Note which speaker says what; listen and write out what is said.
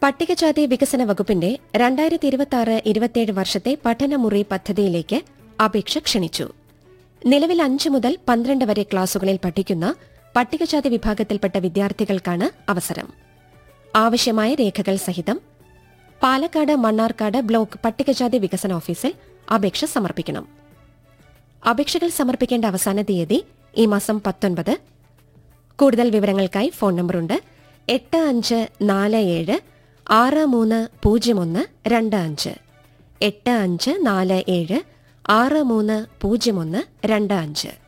Speaker 1: പട്ടികജാതി വികസന വകുപ്പിന്റെ രണ്ടായിരത്തി ഇരുപത്തി ആറ് ഇരുപത്തിയേഴ് വർഷത്തെ പഠനമുറി പദ്ധതിയിലേക്ക് അപേക്ഷ ക്ഷണിച്ചു നിലവിൽ അഞ്ച് മുതൽ പന്ത്രണ്ട് വരെ ക്ലാസുകളിൽ പഠിക്കുന്ന പട്ടികജാതി വിഭാഗത്തിൽപ്പെട്ട വിദ്യാർത്ഥികൾക്കാണ് അവസരം ആവശ്യമായ രേഖകൾ സഹിതം പാലക്കാട് മണ്ണാർക്കാട് ബ്ലോക്ക് പട്ടികജാതി വികസന ഓഫീസിൽ അപേക്ഷ സമർപ്പിക്കണം അപേക്ഷകൾ സമർപ്പിക്കേണ്ട അവസാന തീയതി ഈ മാസം പത്തൊൻപത് കൂടുതൽ വിവരങ്ങൾക്കായി ഫോൺ നമ്പറുണ്ട് എട്ട് അഞ്ച് നാല് ഏഴ് ആറ് മൂന്ന് പൂജ്യം ഒന്ന് രണ്ട് അഞ്ച് എട്ട് അഞ്ച് നാല് ഏഴ് ആറ് മൂന്ന് പൂജ്യം ഒന്ന് രണ്ട് അഞ്ച്